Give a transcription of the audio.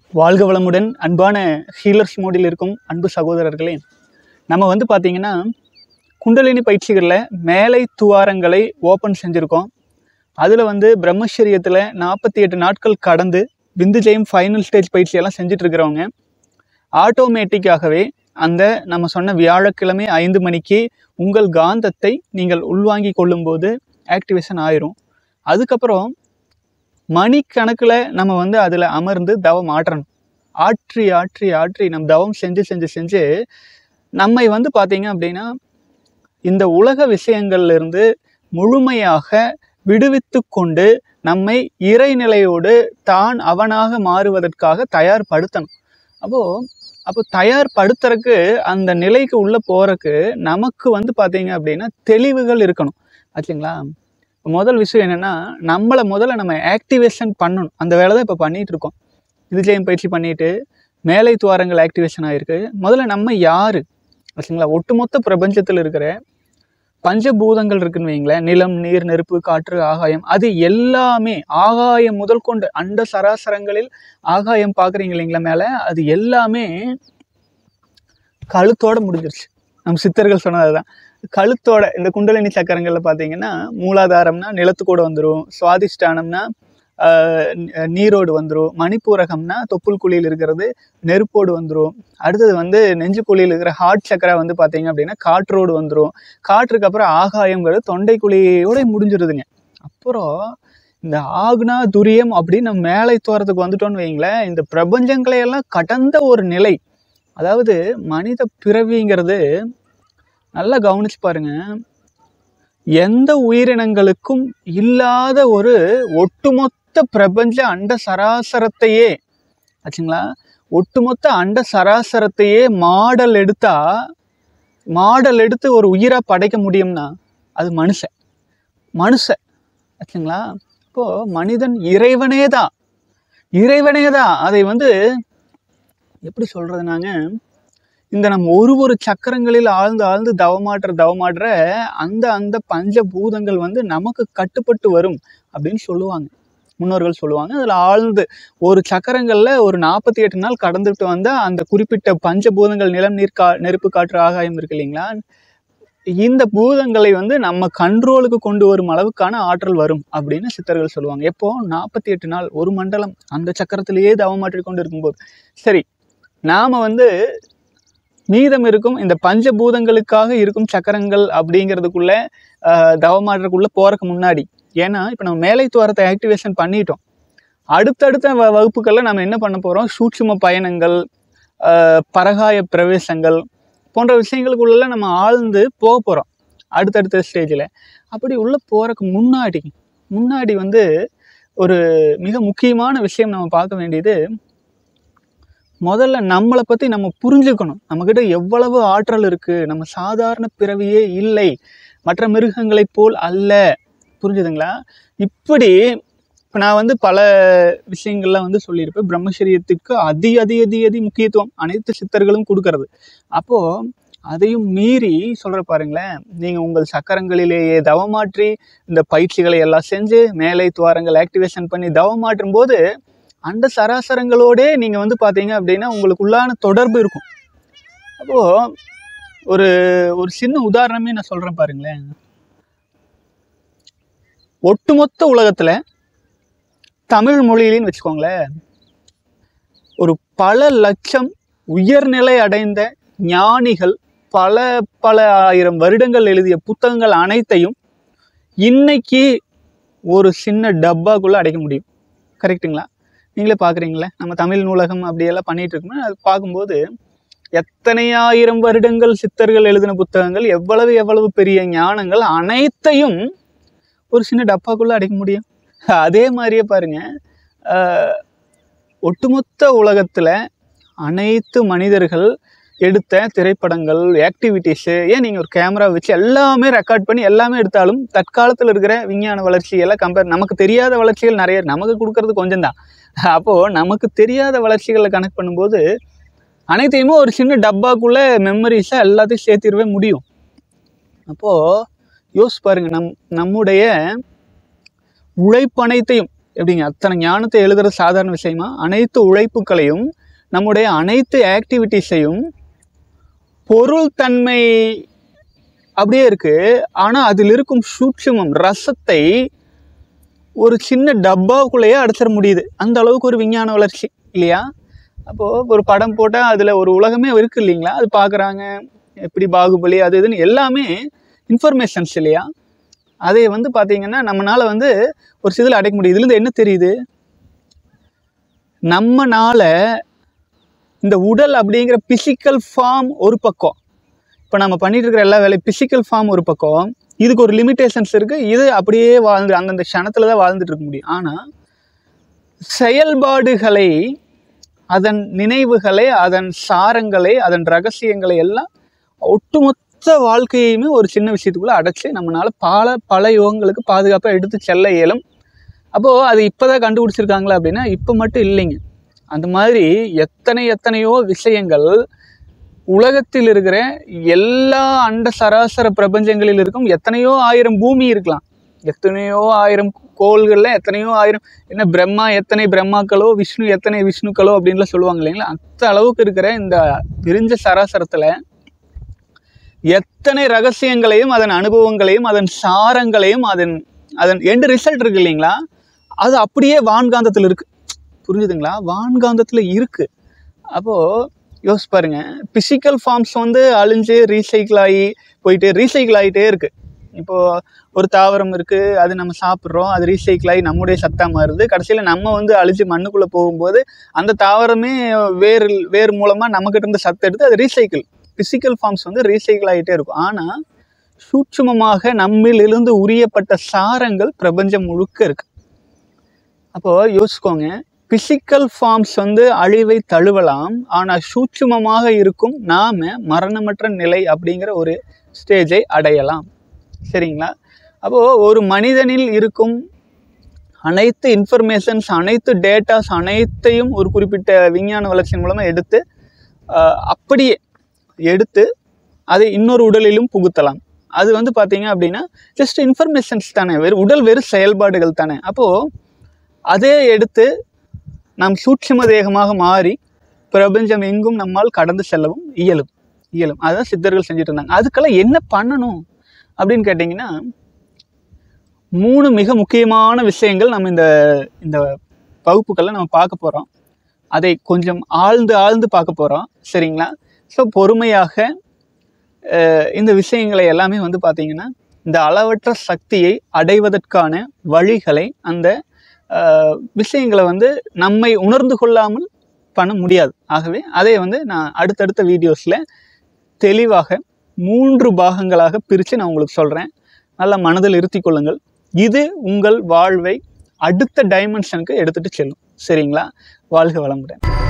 வாழ்க வளமுடன் அன்பான ஹீலர்ஸ் மோடில் இருக்கும் அன்பு சகோதரர்களே நம்ம வந்து பார்த்தீங்கன்னா குண்டலினி பயிற்சிகளில் மேலை துவாரங்களை ஓப்பன் செஞ்சுருக்கோம் அதில் வந்து பிரம்மச்சரியத்தில் நாற்பத்தி எட்டு நாட்கள் கடந்து விந்து ஜெயம் ஃபைனல் ஸ்டேஜ் பயிற்சியெல்லாம் செஞ்சுட்டு இருக்கிறவங்க ஆட்டோமேட்டிக்காகவே அந்த நம்ம சொன்ன வியாழக்கிழமை ஐந்து மணிக்கு உங்கள் காந்தத்தை நீங்கள் உள்வாங்கி கொள்ளும்போது ஆக்டிவேஷன் ஆயிரும் அதுக்கப்புறம் மணிக்கணக்கில் நம்ம வந்து அதில் அமர்ந்து தவம் ஆற்றணும் ஆற்றி ஆற்றி ஆற்றி நம்ம தவம் செஞ்சு செஞ்சு செஞ்சு நம்மை வந்து பார்த்தீங்க அப்படின்னா இந்த உலக விஷயங்கள்ல இருந்து முழுமையாக விடுவித்து கொண்டு நம்மை இறைநிலையோடு தான் அவனாக மாறுவதற்காக தயார்படுத்தணும் அப்போது அப்போ தயார்படுத்துறதுக்கு அந்த நிலைக்கு உள்ளே போகிறக்கு நமக்கு வந்து பார்த்தீங்க அப்படின்னா தெளிவுகள் இருக்கணும் ஆச்சுங்களா இப்ப முதல் விஷயம் என்னென்னா நம்மளை முதல்ல நம்ம ஆக்டிவேஷன் பண்ணணும் அந்த வேலை தான் இப்போ பண்ணிகிட்டு இருக்கோம் விஜயம் பயிற்சி பண்ணிட்டு மேலை துவாரங்கள் ஆக்டிவேஷன் ஆகிருக்கு முதல்ல நம்ம யார் ஆச்சுங்களா ஒட்டுமொத்த பிரபஞ்சத்தில் இருக்கிற பஞ்சபூதங்கள் இருக்குன்னு வைங்களேன் நிலம் நீர் நெருப்பு காற்று ஆகாயம் அது எல்லாமே ஆகாயம் முதல் கொண்டு அண்ட சராசரங்களில் ஆகாயம் பார்க்குறீங்க இல்லைங்களா மேலே அது எல்லாமே கழுத்தோட முடிஞ்சிருச்சு நம்ம சித்தர்கள் சொன்னது தான் கழுத்தோட இந்த குண்டலினி சக்கரங்களில் பார்த்தீங்கன்னா மூலாதாரம்னா நிலத்துக்கூட வந்துடும் சுவாதிஷ்டானம்னா ஆஹ், ந- நீரோடு வந்துடும் மணிப்பூரகம்னா தொப்புள் குழியில் இருக்கிறது நெருப்போடு வந்துடும் அடுத்தது வந்து நெஞ்சு குழியில் இருக்கிற ஹார்ட் சக்கரா வந்து பார்த்தீங்க அப்படின்னா காற்றோடு வந்துடும் காற்றுக்கு அப்புறம் ஆகாயங்கிறது தொண்டை குழியோட முடிஞ்சிருதுங்க அப்புறம் இந்த ஆக்னா துரியம் அப்படின்னு நம்ம மேலை தோறதுக்கு வந்துட்டோம்னு வைங்களேன் இந்த பிரபஞ்சங்களை எல்லாம் கடந்த ஒரு நிலை அதாவது மனித பிறவிங்கிறது நல்லா கவனிச்சு பாருங்க எந்த உயிரினங்களுக்கும் இல்லாத ஒரு ஒட்டுமொத்த பிரபஞ்ச அண்ட சராசரத்தையே ஆச்சுங்களா ஒட்டுமொத்த அண்ட சராசரத்தையே மாடல் எடுத்தா மாடல் எடுத்து ஒரு உயிரா படைக்க முடியும்னா அது மனுஷன் மனுஷன் ஆச்சுங்களா இப்போ மனிதன் இறைவனே தான் இறைவனே தான் அதை வந்து எப்படி சொல்றது நாங்க இந்த நம்ம ஒரு ஒரு சக்கரங்களில் ஆழ்ந்து ஆழ்ந்து தவமாற்ற தவமாற்ற அந்த அந்த பஞ்சபூதங்கள் வந்து நமக்கு கட்டுப்பட்டு வரும் அப்படின்னு சொல்லுவாங்க முன்னோர்கள் சொல்லுவாங்க அதில் ஆழ்ந்து ஒரு சக்கரங்களில் ஒரு நாற்பத்தி எட்டு நாள் கடந்துட்டு வந்தால் அந்த குறிப்பிட்ட பஞ்சபூதங்கள் நிலம் நீர் கா நெருப்பு காற்று ஆகாயம் இருக்கு இல்லைங்களா இந்த பூதங்களை வந்து நம்ம கண்ட்ரோலுக்கு கொண்டு வரும் அளவுக்கான ஆற்றல் வரும் அப்படின்னு சித்தர்கள் சொல்லுவாங்க எப்போ நாற்பத்தி எட்டு நாள் ஒரு மண்டலம் அந்த சக்கரத்திலேயே தவமாற்றிக் கொண்டு இருக்கும்போது சரி நாம வந்து மீதம் இருக்கும் இந்த பஞ்சபூதங்களுக்காக இருக்கும் சக்கரங்கள் அப்படிங்கிறதுக்குள்ள ஆஹ், தவமாற்றக்குள்ள போறதுக்கு முன்னாடி ஏன்னா இப்போ நம்ம மேலை துவாரத்தை ஆக்டிவேஷன் பண்ணிட்டோம் அடுத்தடுத்த வ- வகுப்புகளில் நம்ம என்ன பண்ண போகிறோம் சூட்சும பயணங்கள் ஆஹ், பரகாய பிரவேசங்கள் போன்ற விஷயங்களுக்குள்ள நம்ம ஆழ்ந்து போக போகிறோம் அடுத்தடுத்த ஸ்டேஜில் அப்படி உள்ள போகிறதுக்கு முன்னாடி முன்னாடி வந்து ஒரு மிக முக்கியமான விஷயம் நம்ம பார்க்க வேண்டியது முதல்ல நம்மளை பற்றி நம்ம புரிஞ்சுக்கணும் நம்மக்கிட்ட எவ்வளவு ஆற்றல் இருக்குது நம்ம சாதாரண பிறவியே இல்லை மற்ற மிருகங்களைப் போல் அல்ல புரிஞ்சுதுங்களா இப்படி இப்போ நான் வந்து பல விஷயங்கள்லாம் வந்து சொல்லியிருப்பேன் பிரம்மச்சரியத்துக்கு அதி அதி அதி அதி முக்கியத்துவம் அனைத்து சித்தர்களும் கொடுக்கறது அப்போது அதையும் மீறி சொல்கிற பாருங்களேன் நீங்கள் உங்கள் சக்கரங்களிலேயே தவமாற்றி இந்த பயிற்சிகளை எல்லாம் செஞ்சு மேலை துவாரங்கள் ஆக்டிவேஷன் பண்ணி தவமாற்றும் போது அந்த சராசரங்களோடே நீங்கள் வந்து பார்த்தீங்க அப்படின்னா உங்களுக்கு உள்ளான தொடர்பு இருக்கும் அப்போது ஒரு ஒரு சின்ன உதாரணமே நான் சொல்கிறேன் பாருங்களேன் ஒட்டுமொத்த உலகத்தில் தமிழ் மொழியிலேன்னு வச்சுக்கோங்களேன் ஒரு பல லட்சம் உயர்நிலை அடைந்த ஞானிகள் பல பல ஆயிரம் வருடங்கள் எழுதிய புத்தகங்கள் அனைத்தையும் இன்னைக்கு ஒரு சின்ன டப்பாக்குள்ளே அடைக்க முடியும் கரெக்ட்டுங்களா நீங்களே பார்க்குறீங்களே நம்ம தமிழ் நூலகம் அப்படியெல்லாம் பண்ணிட்டு இருக்கோம்னா அது பார்க்கும்போது எத்தனை ஆயிரம் வருடங்கள் சித்தர்கள் எழுதின புத்தகங்கள் எவ்வளவு எவ்வளவு பெரிய ஞானங்கள் அனைத்தையும் ஒரு சின்ன டப்பாக்குள்ளே அடைக்க முடியும் அதே மாதிரியே பாருங்க ஆஹ், ஒட்டுமொத்த உலகத்தில் அனைத்து மனிதர்கள் எடுத்த திரைப்படங்கள் ஆக்டிவிட்டீஸு ஏன் நீங்கள் ஒரு கேமரா வச்சு எல்லாமே ரெக்கார்ட் பண்ணி எல்லாமே எடுத்தாலும் தற்காலத்தில் இருக்கிற விஞ்ஞான வளர்ச்சி எல்லாம் கம்பேர் நமக்கு தெரியாத வளர்ச்சிகள் நிறைய நமக்கு கொடுக்கறது கொஞ்சம் தான் அப்போது நமக்கு தெரியாத வளர்ச்சிகளை கனெக்ட் பண்ணும்போது அனைத்தையுமே ஒரு சின்ன டப்பாக்குள்ளே மெமரிஸை எல்லாத்தையும் சேர்த்திடவே முடியும் அப்போது யோசிச்சு பாருங்க நம் நம்முடைய உழைப்பு அனைத்தையும் எப்படிங்க அத்தனை ஞானத்தை எழுதுறது சாதாரண விஷயமா அனைத்து உழைப்புகளையும் நம்முடைய அனைத்து ஆக்டிவிட்டீஸையும் பொருள் தன்மை அப்படியே இருக்கு ஆனால் அதில் இருக்கும் சூட்சுமம் ரசத்தை ஒரு சின்ன டப்பாவுக்குள்ளேயே அடைச்சிட முடியுது அந்த அளவுக்கு ஒரு விஞ்ஞான வளர்ச்சி இல்லையா அப்போது ஒரு படம் போட்டால் அதில் ஒரு உலகமே இருக்குது இல்லைங்களா அது பார்க்குறாங்க எப்படி பாகுபலி அது இதுன்னு எல்லாமே இன்ஃபர்மேஷன்ஸ் இல்லையா அதை வந்து பார்த்தீங்கன்னா நம்மளால வந்து ஒரு சிதில் அடைக்க முடியும் இதுலேருந்து என்ன தெரியுது நம்மனால இந்த உடல் அப்படிங்கிற பிசிக்கல் ஃபார்ம் ஒரு பக்கம் இப்போ நம்ம பண்ணிட்டு இருக்கிற எல்லா வேலையும் பிசிக்கல் ஃபார்ம் ஒரு பக்கம் இதுக்கு ஒரு லிமிட்டேஷன்ஸ் இருக்குது இது அப்படியே வாழ்ந்து அந்தந்த க்ஷணத்தில் தான் வாழ்ந்துட்டு இருக்க முடியும் ஆனால் செயல்பாடுகளை அதன் நினைவுகளை அதன் சாரங்களை அதன் ரகசியங்களை எல்லாம் ஒட்டுமொத்த வாழ்க்கையுமே ஒரு சின்ன விஷயத்துக்குள்ளே அடைச்சி நம்மளால பல பல யுகங்களுக்கு பாதுகாப்பாக எடுத்து செல்ல இயலும் அப்போது அது இப்போ தான் கண்டுபிடிச்சிருக்காங்களா அப்படின்னா இப்போ மட்டும் இல்லைங்க அந்த மாதிரி எத்தனை எத்தனையோ விஷயங்கள் உலகத்தில் இருக்கிற எல்லா அண்ட சராசர பிரபஞ்சங்களில் இருக்கும் எத்தனையோ ஆயிரம் பூமி இருக்கலாம் எத்தனையோ ஆயிரம் கோள்களில் எத்தனையோ ஆயிரம் என்ன பிரம்மா எத்தனை பிரம்மாக்களோ விஷ்ணு எத்தனை விஷ்ணுக்களோ அப்படின்லாம் சொல்லுவாங்க இல்லைங்களா அந்த அளவுக்கு இருக்கிற இந்த விரிஞ்ச சராசரத்தில் எத்தனை ரகசியங்களையும் அதன் அனுபவங்களையும் அதன் சாரங்களையும் அதன் அதன் எண்டு ரிசல்ட் இருக்கு இல்லைங்களா அது அப்படியே வான்காந்தத்தில் இருக்கு புரிஞ்சுதுங்களா வான்காந்தத்தில் இருக்கு அப்போது யோசிச்சு பாருங்க பிசிக்கல் ஃபார்ம்ஸ் வந்து அழிஞ்சு ரீசைக்கிள் ஆகி போயிட்டு ரீசைக்கிள் ஆகிட்டே இருக்கு இப்போது ஒரு தாவரம் இருக்குது அது நம்ம சாப்பிட்றோம் அது ரீசைக்கிள் ஆகி நம்முடைய சத்தா மாறுது கடைசியில் நம்ம வந்து அழிஞ்சு மண்ணுக்குள்ளே போகும்போது அந்த தாவரமே வேர் வேர் மூலமாக நம்மக்கிட்ட இருந்து சத்து எடுத்து அது ரீசைக்கிள் பிசிக்கல் ஃபார்ம்ஸ் வந்து ரீசைக்கிள் ஆகிட்டே இருக்கும் ஆனால் சூட்சுமமாக நம்மிலிருந்து உரியப்பட்ட சாரங்கள் பிரபஞ்சம் முழுக்க இருக்கு அப்போது யோசிச்சுக்கோங்க பிசிக்கல் ஃபார்ம்ஸ் வந்து அழிவை தழுவலாம் ஆனால் சூட்சுமமாக இருக்கும் நாம மரணமற்ற நிலை அப்படிங்கிற ஒரு ஸ்டேஜை அடையலாம் சரிங்களா அப்போது ஒரு மனிதனில் இருக்கும் அனைத்து இன்ஃபர்மேஷன்ஸ் அனைத்து டேட்டாஸ் அனைத்தையும் ஒரு குறிப்பிட்ட விஞ்ஞான வளர்ச்சியின் மூலமாக எடுத்து ஆஹ், அப்படியே எடுத்து அதை இன்னொரு உடலிலும் புகுத்தலாம் அது வந்து பார்த்தீங்க அப்படின்னா ஜஸ்ட் இன்ஃபர்மேஷன்ஸ் தானே வெறும் உடல் வெறும் செயல்பாடுகள் தானே அப்போது அதே எடுத்து நாம் சூட்சும தேகமாக மாறி பிரபஞ்சம் எங்கும் நம்மால் கடந்து செல்லவும் இயலும் இயலும் அதான் சித்தர்கள் செஞ்சுட்டு இருந்தாங்க அதுக்கெல்லாம் என்ன பண்ணணும் அப்படின்னு கேட்டிங்கன்னா மூணு மிக முக்கியமான விஷயங்கள் நம்ம இந்த இந்த வகுப்புகளில் நம்ம பார்க்க போகிறோம் அதை கொஞ்சம் ஆழ்ந்து ஆழ்ந்து பார்க்க போகிறோம் சரிங்களா ஸோ பொறுமையாக அஹ், இந்த விஷயங்களை எல்லாமே வந்து பார்த்தீங்கன்னா இந்த அளவற்ற சக்தியை அடைவதற்கான வழிகளை அந்த அஹ், விஷயங்களை வந்து நம்மை உணர்ந்து கொள்ளாமல் பண்ண முடியாது ஆகவே அதை வந்து நான் அடுத்தடுத்த வீடியோஸில் தெளிவாக மூன்று பாகங்களாக பிரித்து நான் உங்களுக்கு சொல்கிறேன் நல்லா மனதில் இருத்தி கொள்ளுங்கள் இது உங்கள் வாழ்வை அடுத்த டைமென்ஷனுக்கு எடுத்துகிட்டு செல்லும் சரிங்களா வாழ்க வளமுடன்